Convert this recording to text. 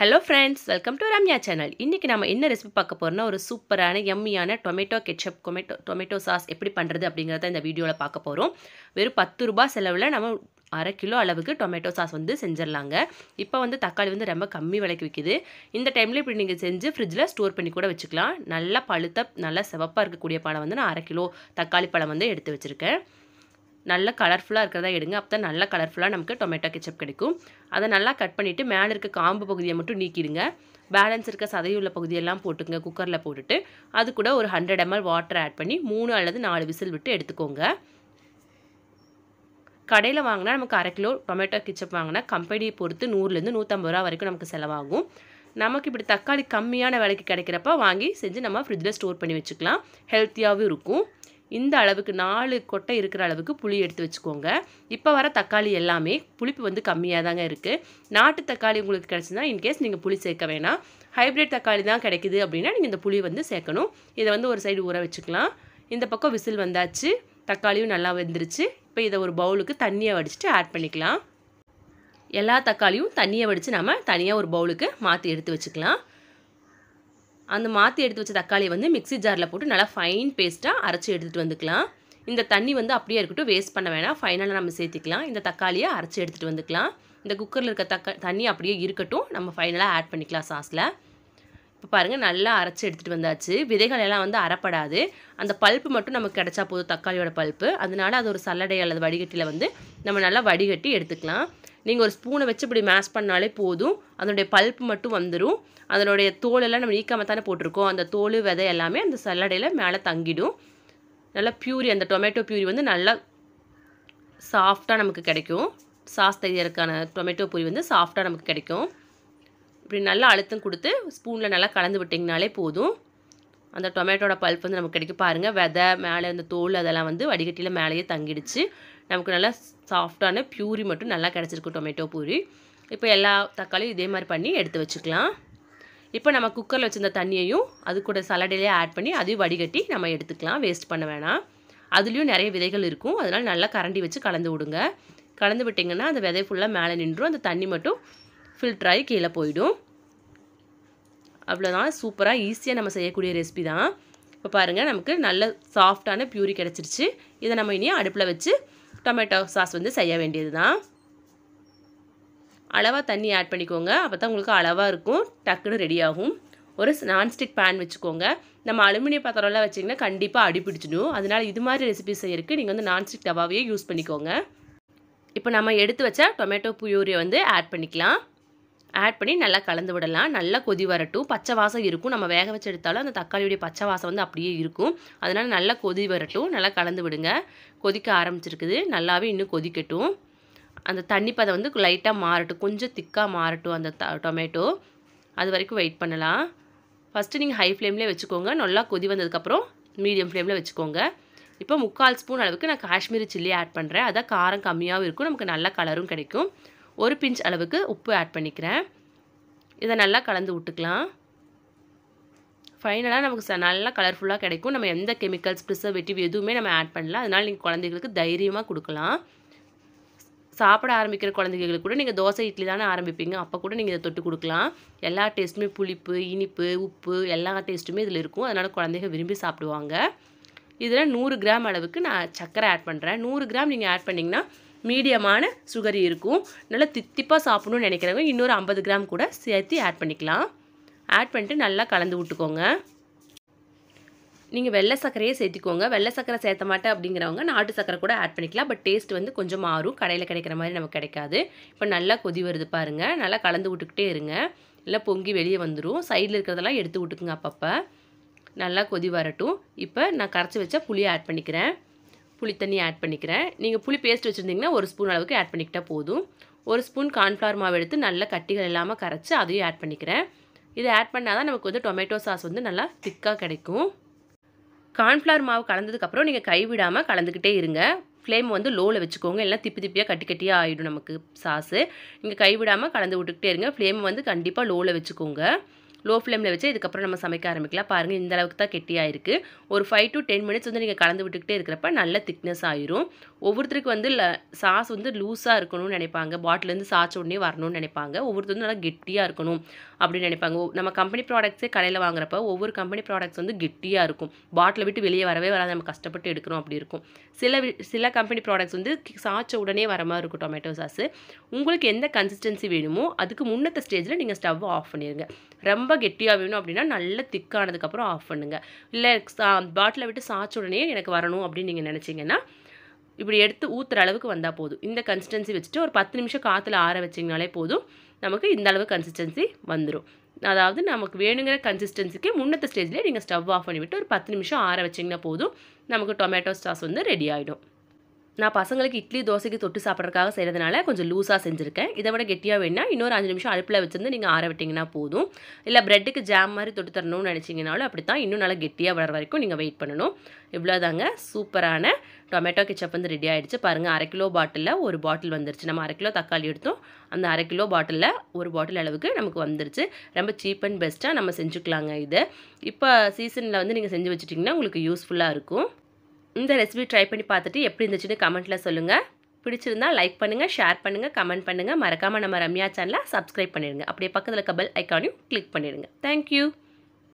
hello friends welcome to Ramya channel இன்றைக்கி நம்ம என்ன ரெசிபி பார்க்க போகிறோம்னா ஒரு சூப்பரான எம்மியான tomato ketchup tomato tomato sauce எப்படி பண்ணுறது அப்படிங்கிறத இந்த வீடியோவில் பார்க்க போகிறோம் வெறும் பத்து ரூபாய் செலவில் நம்ம அரை கிலோ அளவுக்கு டொமேட்டோ சாஸ் வந்து செஞ்சிடலாங்க இப்போ வந்து தக்காளி வந்து ரொம்ப கம்மி விலைக்கு விற்கிது இந்த டைமில் இப்படி நீங்கள் செஞ்சு ஃப்ரிட்ஜில் ஸ்டோர் பண்ணி கூட வச்சுக்கலாம் நல்லா பழுத்த நல்லா சிவப்பாக இருக்கக்கூடிய பழம் வந்து நான் அரை கிலோ தக்காளி பழம் வந்து எடுத்து வச்சுருக்கேன் நல்ல கலர்ஃபுல்லாக இருக்கிறதா எடுங்க அப்போ தான் நல்ல கலர்ஃபுல்லாக நமக்கு டொமேட்டோ கெச்சப் கிடைக்கும் அதை நல்லா கட் பண்ணிவிட்டு மேலே இருக்க காம்பு பகுதியை மட்டும் நீக்கிடுங்க பேலன்ஸ் இருக்க சதையுள்ள பகுதியெல்லாம் போட்டுங்க குக்கரில் போட்டுட்டு அது கூட ஒரு ஹண்ட்ரட் எம்எல் வாட்டர் ஆட் பண்ணி மூணு அல்லது நாலு விசில் விட்டு எடுத்துக்கோங்க கடையில் வாங்கினா நமக்கு அரை கிலோ டொமேட்டோ கிச்சப் வாங்கினா கம்பெனியை பொறுத்து நூறுலேருந்து நூற்றம்பது ரூபா வரைக்கும் நமக்கு செலவாகும் நமக்கு இப்படி தக்காளி கம்மியான விலைக்கு கிடைக்கிறப்ப வாங்கி செஞ்சு நம்ம ஃப்ரிட்ஜில் ஸ்டோர் பண்ணி வச்சுக்கலாம் ஹெல்த்தியாகவும் இருக்கும் இந்த அளவுக்கு நாலு கொட்டை இருக்கிற அளவுக்கு புளி எடுத்து வச்சுக்கோங்க இப்போ வர தக்காளி எல்லாமே புளிப்பு வந்து கம்மியாக தாங்க இருக்குது நாட்டு தக்காளி உங்களுக்கு கிடச்சுன்னா இன்கேஸ் நீங்கள் புளி சேர்க்க வேணாம் ஹைப்ரிட் தக்காளி தான் கிடைக்குது அப்படின்னா நீங்கள் இந்த புளி வந்து சேர்க்கணும் இதை வந்து ஒரு சைடு ஊற வச்சுக்கலாம் இந்த பக்கம் விசில் வந்தாச்சு தக்காளியும் நல்லா வெந்துருச்சு இப்போ இதை ஒரு பவுலுக்கு தண்ணியை வடிச்சிட்டு ஆட் பண்ணிக்கலாம் எல்லா தக்காளியும் தண்ணியை வடித்து நம்ம தனியாக ஒரு பவுலுக்கு மாற்றி எடுத்து வச்சுக்கலாம் அந்த மாற்றி எடுத்து வச்ச தக்காளியை வந்து மிக்சி ஜாரில் போட்டு நல்லா ஃபைன் பேஸ்ட்டாக அரைச்சி எடுத்துகிட்டு வந்துக்கலாம் இந்த தண்ணி வந்து அப்படியே இருக்கட்டும் வேஸ்ட் பண்ண வேணாம் ஃபைனலாக நம்ம சேர்த்திக்கலாம் இந்த தக்காளியை அரைச்சி எடுத்துகிட்டு வந்துக்கலாம் இந்த குக்கரில் இருக்க தக்கா தண்ணி அப்படியே இருக்கட்டும் நம்ம ஃபைனலாக ஆட் பண்ணிக்கலாம் சாஸில் இப்போ பாருங்கள் நல்லா அரைச்சி எடுத்துகிட்டு வந்தாச்சு விதைகள் எல்லாம் வந்து அரைப்படாது அந்த பல்ப்பு மட்டும் நமக்கு கிடச்சா போதும் தக்காளியோட பல்ப்பு அதனால அது ஒரு சல்லடை அல்லது வடிகட்டியில் வந்து நம்ம நல்லா வடிகட்டி எடுத்துக்கலாம் நீங்கள் ஒரு ஸ்பூனை வச்சு இப்படி மேஷ் பண்ணாலே போதும் அதனுடைய பல்ப்பு மட்டும் வந்துடும் அதனுடைய தோலெல்லாம் நம்ம நீக்காமல் தானே போட்டிருக்கோம் அந்த தோல் விதை எல்லாமே அந்த சல்லடையில் மேலே தங்கிடும் நல்லா பியூரி அந்த டொமேட்டோ பியூரி வந்து நல்லா சாஃப்டாக நமக்கு கிடைக்கும் சாஸ் தையறதுக்கான டொமேட்டோ பூரி வந்து சாஃப்டாக நமக்கு கிடைக்கும் இப்படி நல்லா அழுத்தம் கொடுத்து ஸ்பூனில் நல்லா கலந்து விட்டிங்கனாலே போதும் அந்த டொமேட்டோட பல்ப் வந்து நமக்கு கிடைக்கும் பாருங்கள் விதை மேலே அந்த தோல் அதெல்லாம் வந்து வடிகட்டியில் மேலேயே தங்கிடுச்சு நமக்கு நல்லா சாஃப்டான பியூரி மட்டும் நல்லா கிடச்சிருக்கு டொமேட்டோ பூரி இப்போ எல்லா தக்காளியும் இதே மாதிரி பண்ணி எடுத்து வச்சுக்கலாம் இப்போ நம்ம குக்கரில் வச்சுருந்த தண்ணியையும் அது கூட சலடையிலே ஆட் பண்ணி அதையும் வடிகட்டி நம்ம எடுத்துக்கலாம் வேஸ்ட் பண்ண வேணாம் அதுலேயும் நிறைய விதைகள் இருக்கும் அதனால் நல்லா கரண்டி வச்சு கலந்து விடுங்க கலந்து விட்டிங்கன்னா அந்த விதை ஃபுல்லாக மேலே நின்றும் அந்த தண்ணி மட்டும் ஃபில்ட்ராகி கீழே போயிடும் அவ்வளோதான் சூப்பராக ஈஸியாக நம்ம செய்யக்கூடிய ரெசிபி தான் இப்போ பாருங்கள் நமக்கு நல்ல சாஃப்டான பியூரி கிடச்சிருச்சு இதை நம்ம இனி அடுப்பில் வச்சு டொமேட்டோ சாஸ் வந்து செய்ய வேண்டியது தான் அளவாக தண்ணி ஆட் பண்ணிக்கோங்க அப்போ தான் உங்களுக்கு அளவாக இருக்கும் டக்குன்னு ரெடி ஆகும் ஒரு நான்ஸ்டிக் பேன் வச்சுக்கோங்க நம்ம அலுமினிய பாத்திரம்லாம் வச்சிங்கன்னா கண்டிப்பாக அடி பிடிச்சிடும் அதனால் இது மாதிரி ரெசிபி செய்யறதுக்கு நீங்கள் வந்து நான்ஸ்டிக் தவாவையே யூஸ் பண்ணிக்கோங்க இப்போ நம்ம எடுத்து வச்ச டொமேட்டோ புயூரியை வந்து ஆட் பண்ணிக்கலாம் ஆட் பண்ணி நல்லா கலந்து விடலாம் நல்லா கொதி வரட்டும் பச்சை வாசம் இருக்கும் நம்ம வேக வச்சு எடுத்தாலும் அந்த தக்காளியுடைய பச்சை வாசம் வந்து அப்படியே இருக்கும் அதனால் நல்லா கொதி வரட்டும் நல்லா கலந்து விடுங்க கொதிக்க ஆரம்பிச்சிருக்குது நல்லாவே இன்னும் கொதிக்கட்டும் அந்த தண்ணி பதம் வந்து லைட்டாக மாறட்டும் கொஞ்சம் திக்காக மாறட்டும் அந்த த டொமேட்டோ அது வரைக்கும் வெயிட் பண்ணலாம் ஃபஸ்ட்டு நீங்கள் ஹை ஃப்ளேம்லேயே வச்சுக்கோங்க நல்லா கொதி வந்ததுக்கப்புறம் மீடியம் ஃப்ளேமில் வச்சுக்கோங்க இப்போ முக்கால் ஸ்பூன் அளவுக்கு நான் காஷ்மீரி சில்லி ஆட் பண்ணுறேன் அதான் காரம் கம்மியாகவும் இருக்கும் நமக்கு நல்ல கலரும் கிடைக்கும் ஒரு பிஞ்ச் அளவுக்கு உப்பு ஆட் பண்ணிக்கிறேன் இதை நல்லா கலந்து விட்டுக்கலாம் ஃபைனலாக நமக்கு ச நல்லா கலர்ஃபுல்லாக கிடைக்கும் நம்ம எந்த கெமிக்கல்ஸ் ப்ரிசர்வேட்டிவ் எதுவுமே நம்ம ஆட் பண்ணல அதனால் நீங்கள் குழந்தைகளுக்கு தைரியமாக கொடுக்கலாம் சாப்பிட ஆரம்பிக்கிற குழந்தைகளுக்கு கூட நீங்கள் தோசை இட்லி தானே ஆரம்பிப்பீங்க அப்போ கூட நீங்கள் இதை தொட்டு கொடுக்கலாம் எல்லா டேஸ்ட்டுமே புளிப்பு இனிப்பு உப்பு எல்லா டேஸ்ட்டுமே இதில் இருக்கும் அதனால் குழந்தைங்க விரும்பி சாப்பிடுவாங்க இதில் நூறு கிராம் அளவுக்கு நான் சர்க்கரை ஆட் பண்ணுறேன் நூறு கிராம் நீங்கள் ஆட் பண்ணிங்கன்னா மீடியமான சுகர் இருக்கும் நல்லா தித்திப்பாக சாப்பிடணும்னு நினைக்கிறவங்க இன்னொரு ஐம்பது கிராம் கூட சேர்த்து ஆட் பண்ணிக்கலாம் ஆட் பண்ணிட்டு நல்லா கலந்து விட்டுக்கோங்க நீங்கள் வெள்ளை சர்க்கரையே சேர்த்திக்கோங்க வெள்ளை சர்க்கரை சேர்த்த மாட்டேன் அப்படிங்கிறவங்க நாட்டு சர்க்கரை கூட ஆட் பண்ணிக்கலாம் பட் டேஸ்ட் வந்து கொஞ்சம் மாறும் கடையில் கிடைக்கிற மாதிரி நமக்கு கிடைக்காது இப்போ நல்லா கொதி வருது பாருங்கள் நல்லா கலந்து விட்டுக்கிட்டே இருங்க இல்லை பொங்கி வெளியே வந்துடும் சைடில் இருக்கிறதெல்லாம் எடுத்து விட்டுக்குங்க அப்பப்போ நல்லா கொதி வரட்டும் இப்போ நான் கரைச்சி வச்ச புளியை ஆட் பண்ணிக்கிறேன் புளி தண்ணி ஆட் பண்ணிக்கிறேன் நீங்கள் புளி பேஸ்ட் வச்சுருந்தீங்கன்னா ஒரு ஸ்பூன் அளவுக்கு ஆட் பண்ணிக்கிட்டால் போதும் ஒரு ஸ்பூன் கார்ன்ஃப்ளவர் மாவு எடுத்து நல்ல கட்டிகள் இல்லாமல் கரைச்சி அதையும் ஆட் பண்ணிக்கிறேன் இதை ஆட் பண்ணால் தான் நமக்கு வந்து டொமேட்டோ சாஸ் வந்து நல்லா திக்காக கிடைக்கும் கார்ன்ஃப்ளவர் மாவு கலந்ததுக்கப்புறம் நீங்கள் கைவிடாமல் கலந்துக்கிட்டே இருங்க ஃப்ளேம் வந்து லோவில் வச்சுக்கோங்க எல்லாம் திப்பி திப்பியாக கட்டி கட்டியாக ஆகிடும் நமக்கு சாஸு நீங்கள் கைவிடாமல் கலந்து விட்டுக்கிட்டே இருங்க ஃப்ளேம் வந்து கண்டிப்பாக லோவில் வச்சுக்கோங்க லோ ஃப்ளேமில் வச்சு இதுக்கப்புறம் நம்ம சமைக்க ஆரம்பிக்கலாம் பாருங்கள் இந்த அளவுக்கு தான் கெட்டியாக இருக்குது ஒரு ஃபைவ் டு டென் மினிட்ஸ் வந்து நீங்கள் கலந்து விட்டுக்கிட்டே இருக்கிறப்ப நல்ல திக்னஸ் ஆயிரும் ஒவ்வொருத்தருக்கு வந்து சாஸ் வந்து லூஸாக இருக்கணும்னு நினைப்பாங்க பாட்டிலேருந்து சாச்ச உடனே வரணும்னு நினைப்பாங்க ஒவ்வொருத்தர் வந்து நல்லா கெட்டியாக இருக்கணும் அப்படின்னு நினைப்பாங்க ஒ- நம்ம கம்பெனி ப்ராடக்ட்ஸே கடையில் வாங்குறப்ப ஒவ்வொரு கம்பெனி ப்ராடக்ட்ஸ் வந்து கெட்டியாக இருக்கும் பாட்டிலை விட்டு வெளியே வரவே வராது நம்ம கஷ்டப்பட்டு எடுக்கிறோம் அப்படி இருக்கும் சில வி- சில கம்பெனி ப்ராடக்ட்ஸ் வந்து கி- சாய்ச்ச உடனே வர மாதிரி இருக்கும் டொமேட்டோ சாஸ் உங்களுக்கு எந்த கன்சிஸ்டன்சி வேணுமோ அதுக்கு முன்னத்த ஸ்டேஜில் நீங்கள் ஸ்டவ் ஆஃப் பண்ணிடுங்க ரொம்ப கெட்டியாக வேணும் அப்படின்னா நல்ல திக்கானதுக்கப்புறம் ஆஃப் பண்ணுங்க இல்லை பாட்டிலை விட்டு சாய்ச்ச உடனே எனக்கு வரணும் அப்படின்னு நீங்கள் நினச்சிங்கன்னா இப்படி எடுத்து ஊற்றுற அளவுக்கு வந்தால் போதும் இந்த கன்சிஸ்டன்சி வச்சுட்டு ஒரு பத்து நிமிஷம் காற்றுல ஆற வச்சிங்கனாலே போதும் நமக்கு இந்த அளவு கன்சிஸ்டன்சி வந்துடும் அதாவது நமக்கு வேணுங்கிற கன்சிஸ்டன்சிக்கு முன்னத்த ஸ்டேஜ்லேயே நீங்கள் ஸ்டவ் ஆஃப் பண்ணிவிட்டு ஒரு பத்து நிமிஷம் ஆற வச்சிங்கன்னா போதும் நமக்கு டொமேட்டோ சாஸ் வந்து ரெடி ஆகிடும் நான் பசங்களுக்கு இட்லி தோசைக்கு தொட்டு சாப்பிட்றதுக்காக செய்கிறதுனால கொஞ்சம் லூஸாக செஞ்சுருக்கேன் இதை விட கெட்டியாக வேணும்னா இன்னொரு அஞ்சு நிமிஷம் அடுப்பில் வச்சிருந்து நீங்கள் ஆற விட்டிங்கன்னா போதும் இல்லை ப்ரெட்டுக்கு ஜாம் மாதிரி தொட்டு தரணும்னு நினச்சிங்கனாலும் அப்படி தான் இன்னும் நல்லா கெட்டியாக வர வரைக்கும் நீங்கள் வெயிட் பண்ணணும் இவ்வளோதாங்க சூப்பரான டொமேட்டோ கெச்சப் வந்து ரெடி ஆயிடுச்சு பாருங்கள் அரை கிலோ பாட்டிலில் ஒரு பாட்டில் வந்துருச்சு நம்ம அரை கிலோ தக்காளி எடுத்தோம் அந்த அரை கிலோ பாட்டிலில் ஒரு பாட்டில் அளவுக்கு நமக்கு வந்துருச்சு ரொம்ப சீப் அண்ட் பெஸ்ட்டாக நம்ம செஞ்சுக்கலாங்க இது இப்போ சீசனில் வந்து நீங்கள் செஞ்சு வச்சுட்டிங்கன்னா உங்களுக்கு யூஸ்ஃபுல்லாக இருக்கும் இந்த ரெசிபி ட்ரை பண்ணி பார்த்துட்டு எப்படி இருந்துச்சுன்னு கமெண்ட்டில் சொல்லுங்கள் பிடிச்சிருந்தா லைக் பண்ணுங்கள் ஷேர் பண்ணுங்கள் கமெண்ட் பண்ணுங்கள் மறக்காமல் நம்ம ரம்யா சேனலை சப்ஸ்கிரைப் பண்ணிடுங்க அப்படியே பக்கத்தில் இருக்க பெல் ஐக்கானையும் கிளிக் பண்ணிடுங்க தேங்க்யூ